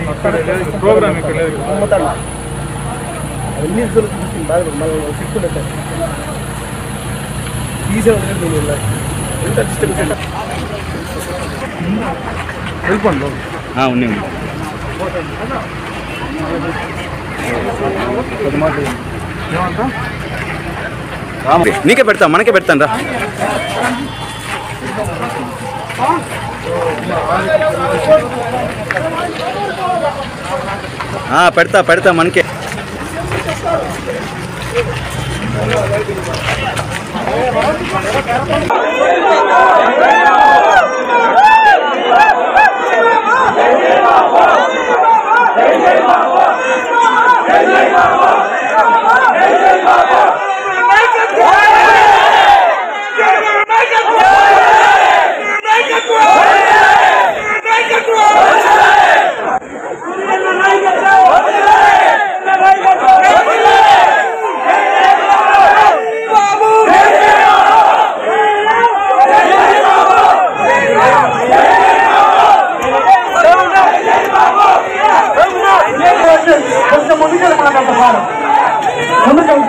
Programme ఇక్కడ లేదు అమ్ముతాడు అన్ని దొరుకుతుంది బాగా మనం చెప్పుకుంటే సార్ ఈజీ ఉంటుంది దీని వల్ల ఎంత డిస్టర్బెన్స్ వెళ్ళిపోండి లోపలికి. ఉన్నాయి కొద్ది మాట ఏమంటా నీకే పెడతా మనకే పెడతాను రా ఆ, పెడతా పెడతా మనకే కొంచెం ముందుకెళ్ళి మాట్లాడతారు ముందుకెళ్ళి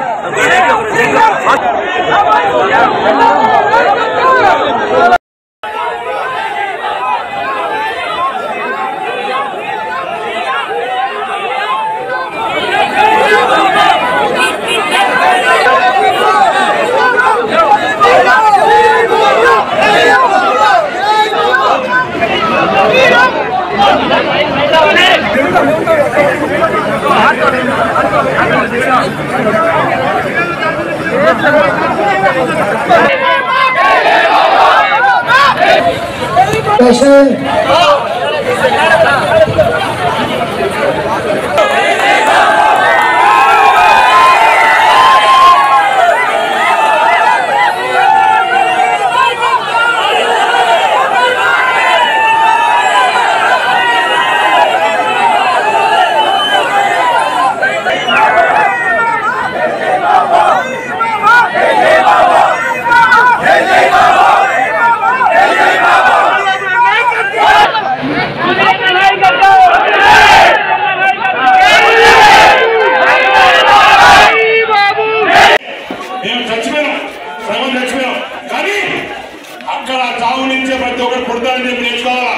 మేము చచ్చిపోయాం సగం చచ్చిపోయాం కానీ అక్కడ చావు నుంచే ప్రతి ఒక్కరు పుడతారని చెప్పి నేర్చుకోవాలా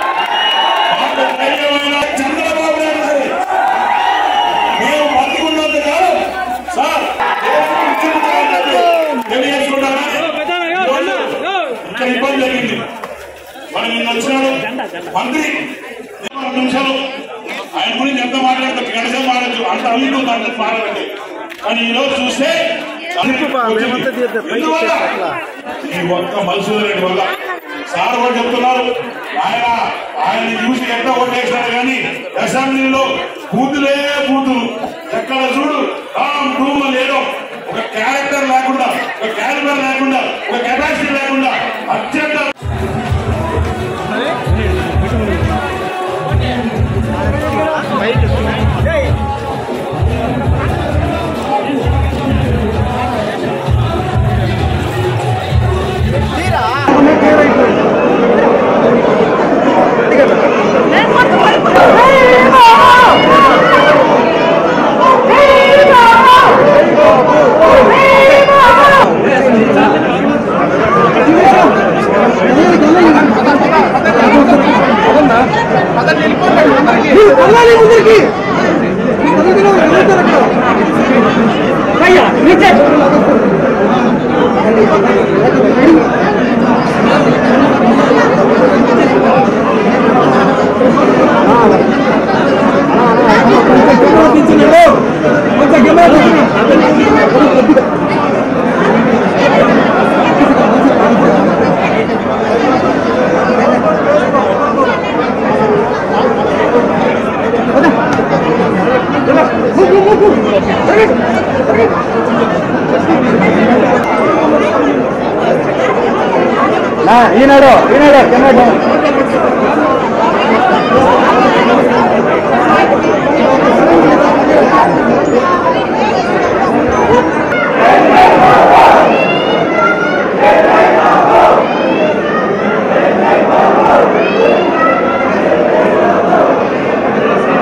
మాకు ధైర్యమైన చంద్రబాబు నాయుడు గారు మేము బతుకున్నంత కాలం సార్ దేశం ఇచ్చిన తెలియజేసుకుంటామని ఈరోజు ఇక్కడ ఇబ్బంది జరిగింది మనం నిన్న వచ్చినాడు మంత్రి రెండు నిమిషాలు ఆయన గురించి ఎంత మాట్లాడతాం గణేశ మాట్లాడచ్చు అంత అమ్ముతుంది అంత మాట్లాడండి కానీ ఈ రోజు చూస్తే ఎందువల్ల ఈ ఒక్క మధుసూదన్ రెడ్డి వల్ల సార్ కూడా చెప్తున్నారు ఆయన ఆయన చూసి ఎంత ఓటేసినారు కానీ అసెంబ్లీలో బూతులే బూతులు ఎక్కడ చూడు రామ్ టూమ్ లేదో ఒక క్యారెక్టర్ లేకుండా ఒక క్యారెక్టర్ లేకుండా ఒక కెపాసిటీ లేకుండా అత్యంత ఈనాడు ఈనాడు కెమెరా ఆ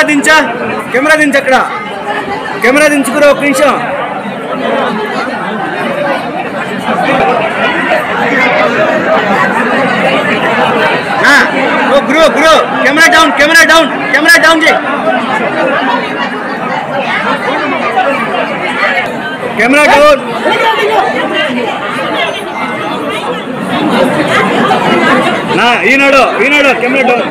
కెమెరా దించా కెమెరా దించు అక్కడ కెమెరా దించుకురా ఒక నిమిషం ఆ, ఓ గురు గురు camera down camera down camera down చేయి కెమెరా డౌన్ నా Eenadu Eenadu camera down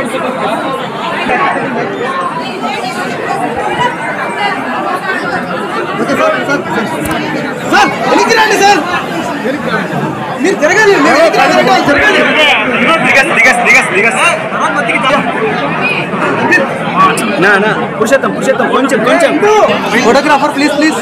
sir వెనక్కి రండి సార్ మీరు తిరగాలి మీరు వెనక్కి రండి, తిరగాలి దిగస్ దిగస్ దిగస్ దిగస్ నా నా పురుషోత్తం పురుషోత్తం కొంచెం కొంచెం ఫోటోగ్రాఫర్ ప్లీజ్ ప్లీజ్